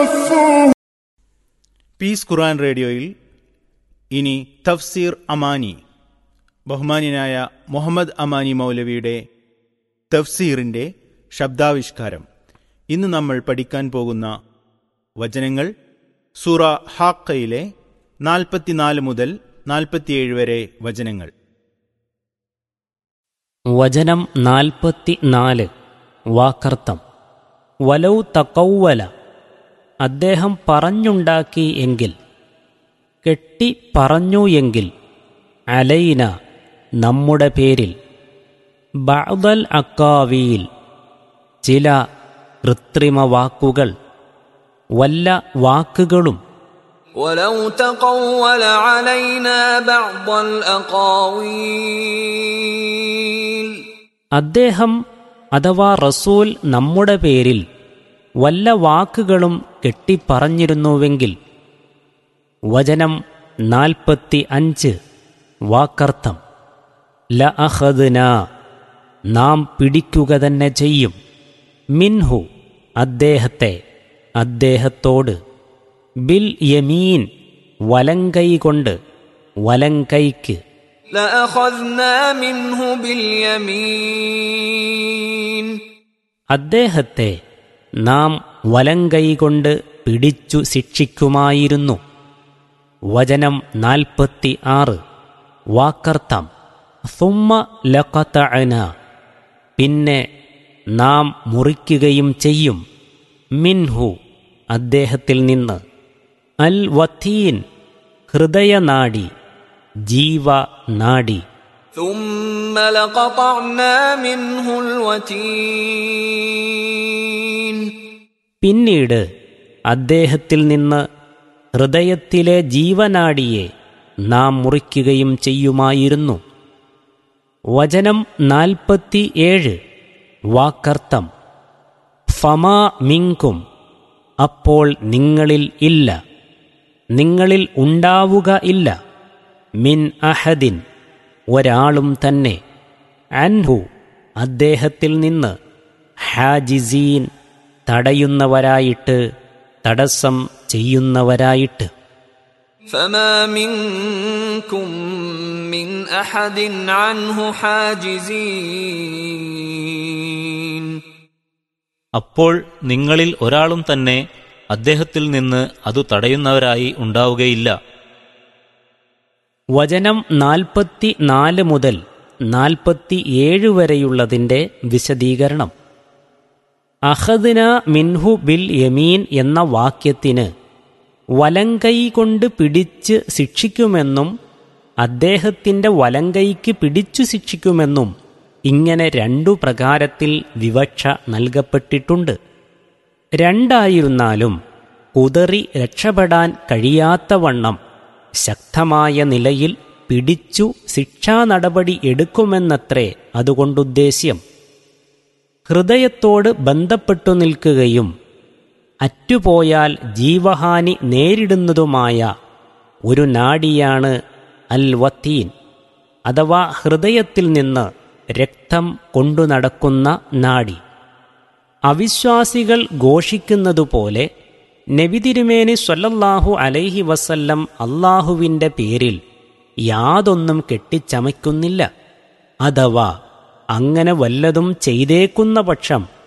piece ഖുറാൻ റേഡിയോയിൽ ഇനി തഫ്സീർ അമാനി ബഹുമാന്യനായ മുഹമ്മദ് അമാനി മൗലവിയുടെ തഫ്സീറിൻ്റെ ശബ്ദാവിഷ്കാരം ഇന്ന് നമ്മൾ പഠിക്കാൻ പോകുന്ന വചനങ്ങൾ സൂറ ഹാക്കയിലെ നാൽപ്പത്തിനാല് മുതൽ നാൽപ്പത്തിയേഴ് വരെ വചനങ്ങൾ വചനം നാൽപ്പത്തി നാല് വാക്കർത്ഥം വലൗ തക്കൗവല അദ്ദേഹം പറഞ്ഞുണ്ടാക്കി എങ്കിൽ കെട്ടി പറഞ്ഞു എങ്കിൽ അലൈന നമ്മുടെ പേരിൽ ബഅദൽ അക്കാവിയിൽ ചില കൃത്രിമ വാക്കുകൾ വല്ല വാക്കുകളും ولو تقول علينا بعض الأقاويل അദ്ദേഹം അഥവാ റസൂൽ നമ്മുടെ പേരിൽ വല്ല വാക്കുകളും കെട്ടിപ്പറഞ്ഞിരുന്നുവെങ്കിൽ വചനം നാൽപ്പത്തി അഞ്ച് വാക്കർത്ഥം ല അഹദ്ന നാം പിടിക്കുക തന്നെ ചെയ്യും മിൻഹു അദ്ദേഹത്തെ അദ്ദേഹത്തോട് ബിൽ യമീൻ വലങ്കൈ കൊണ്ട് വലങ്കൈക്ക് لأخذنا منه باليمين അദ്ദേഹത്തെ നാം വലങ്കൈ കൊണ്ട് പിടിച്ചു ശിക്ഷിക്കുമായിരുന്നു വചനം നാൽപ്പത്തി ആറ് വാക്കർത്ഥം സുമ്മ ലഖതഅന പിന്നെ നാം മുറിക്കുകയും ചെയ്യും മിൻഹു അദ്ദേഹത്തിൽ നിന്ന് അൽ വത്തീൻ ഹൃദയനാടി ജീവനാടി ثم لقطعنا منه الوتين പിന്നീട് അദ്ദേഹത്തിൽ നിന്ന് ഹൃദയത്തിലെ ജീവനാടിയെ നാം മുറിക്കുകയും ചെയ്യുമായിരുന്നു വചനം നാൽപ്പത്തിയേഴ് വാക്കർത്ഥം ഫമാ മിങ്കും അപ്പോൾ നിങ്ങളിൽ ഇല്ല നിങ്ങളിൽ ഉണ്ടാവുക ഇല്ല മിൻ അഹദിൻ ഒരാളും തന്നെ അൻഹു അദ്ദേഹത്തിൽ നിന്ന് ഹാജിസീൻ തടയുന്നവരായിട്ട് തടസ്സം ചെയ്യുന്നവരായിട്ട് فما منكم من أحد عنه حاجزين അപ്പോൾ നിങ്ങളിൽ ഒരാളും തന്നെ അദ്ദേഹത്തിൽ നിന്ന് അതു തടയുന്നവരായി ഉണ്ടാവുകയില്ല വചനം നാൽപ്പത്തി നാല് മുതൽ നാൽപ്പത്തിയേഴ് വരെയുള്ളതിൻ്റെ വിശദീകരണം അഹദിന മിൻഹു ബിൽ യമീൻ എന്ന വാക്യത്തിന് വലങ്കൈ കൊണ്ട് പിടിച്ച് ശിക്ഷിക്കുമെന്നും അദ്ദേഹത്തിൻ്റെ വലങ്കൈക്ക് പിടിച്ചു ശിക്ഷിക്കുമെന്നും ഇങ്ങനെ രണ്ടു പ്രകാരത്തിൽ വിവക്ഷ നൽകപ്പെട്ടിട്ടുണ്ട് രണ്ടായിരുന്നാലും കുതറി രക്ഷപ്പെടാൻ കഴിയാത്തവണ്ണം ശക്തമായ നിലയിൽ പിടിച്ചു ശിക്ഷാ നടപടി എടുക്കുമെന്നത്രേ അതുകൊണ്ടുദ്ദേശ്യം ഹൃദയത്തോട് ബന്ധപ്പെട്ടു നിൽക്കുകയും അറ്റുപോയാൽ ജീവഹാനി നേരിടുന്നതുമായ ഒരു നാഡിയാണ് അൽ വത്തീൻ അഥവാ ഹൃദയത്തിൽ നിന്ന് രക്തം കൊണ്ടു നടക്കുന്ന നാഡി അവിശ്വാസികൾ ഘോഷിക്കുന്നതുപോലെ നബിതിരുമേനി സ്വല്ലല്ലാഹു അലൈഹി വസല്ലം അള്ളാഹുവിൻ്റെ പേരിൽ യാതൊന്നും കെട്ടിച്ചമയ്ക്കുന്നില്ല അഥവാ അങ്ങനെ വല്ലതും ചെയ്തേക്കുന്ന പക്ഷം